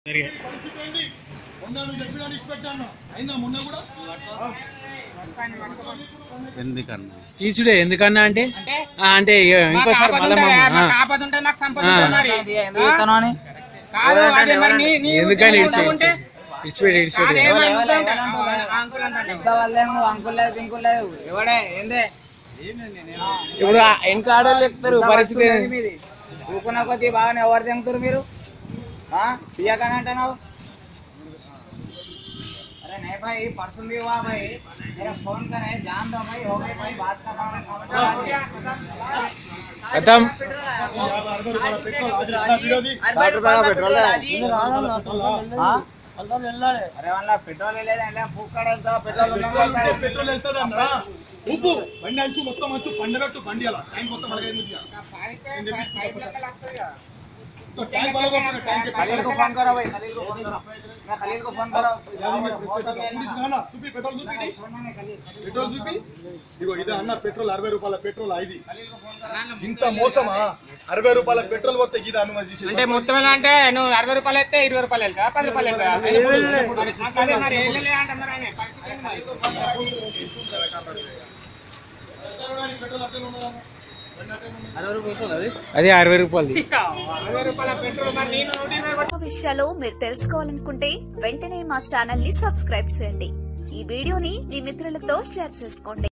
జరిగాయి మొన్న నువ్వు చెప్పినా ఇష్టపెట్టాను అయిందా మొన్న కూడా ఎందుకన్నా తీసుడే ఎందుకన్నా అంటే ఆ, అంటే ఇక మాకు ఇంకోసారి ఆపద మళ్ళా ఉంటే- మమ్మ- మాకు ఆ. ఆపద ఉంటే నాకు సంపద ఆ. ఉంటుంది మరి. ఎందుకు చెప్తాను అని కాదు అదే మరి నీ- నీ ఎందుకని ఉద్యోగం ఉంటే ఇడిచిపెట్టి ఇడిచిపెట్టి కాదే ఇడిచిపెట్టి మరి ఉద్యోగం ఉంటే- ఆ, అంకుల్ అంటాడు. పెద్ద వాళ్ళేమో అంకుల్ లేదు పింకుల్ లేదు ఎవడే ఏందే ఇప్పుడు ఆ వెనక ఆడోళ్ళు ఎక్కుతారు పరిస్థితి ఏంది? మీది ఊకున్న కొద్దీ బాగానే ఎవరు తెంగుతారు మీరు తీయకని అంటున్నావు अरे नहीं भाई परसों भी हुआ भाई मेरा फोन करे जान दो भाई हो गई भाई बात का काम ఖతం अरे वाला पेट्रोल ले ले फूकड़ पेट्रोल పెట్రోల్ వెళ్తుంది అన్న ఉప్పు బండి అంచు మొత్తం అంచు పండబెట్టు బండి అలా ట్యాంక్ మొత్తం అలాగే ట్యాంక్ పలగొట్టు, ట్యాంక్ खलील को फोन करो भाई खलील को फोन करो मैं खलील को फोन करो చూపి పెట్రోల్ చూపి పెట్రోల్ చూపి ఇగో ఇదే అన్న పెట్రోల్ అరవై రూపాయల పెట్రోల్ ఐది ఇంత మోసమా అరవై రూపాయల పెట్రోల్ పోతే ఇది అనుమతి అంటే మొత్తం ఎలా అంటే నువ్వు అరవై రూపాయలు అయితే ఇరవై రూపాయలు వెళ్తా పది రూపాయలు వెళ్తా మరి నాకు అదే మరి వెళ్ళలే అంటున్నారు ఆయన పరిస్థితి ఏంది మరి? పెట్రోల్ అట్లనే ఉన్నదా? అదే అరవై రూపాయలు అరవై రూపాయల పెట్రోల్ మరి నేను నూట ఇరవై ఆ విషయాలు మీరు తెలుసుకోవాలనుకుంటే వెంటనే మా ఛానల్ ని సబ్స్క్రైబ్ చేయండి ఈ వీడియోని మీ మిత్రులతో షేర్ చేసుకోండి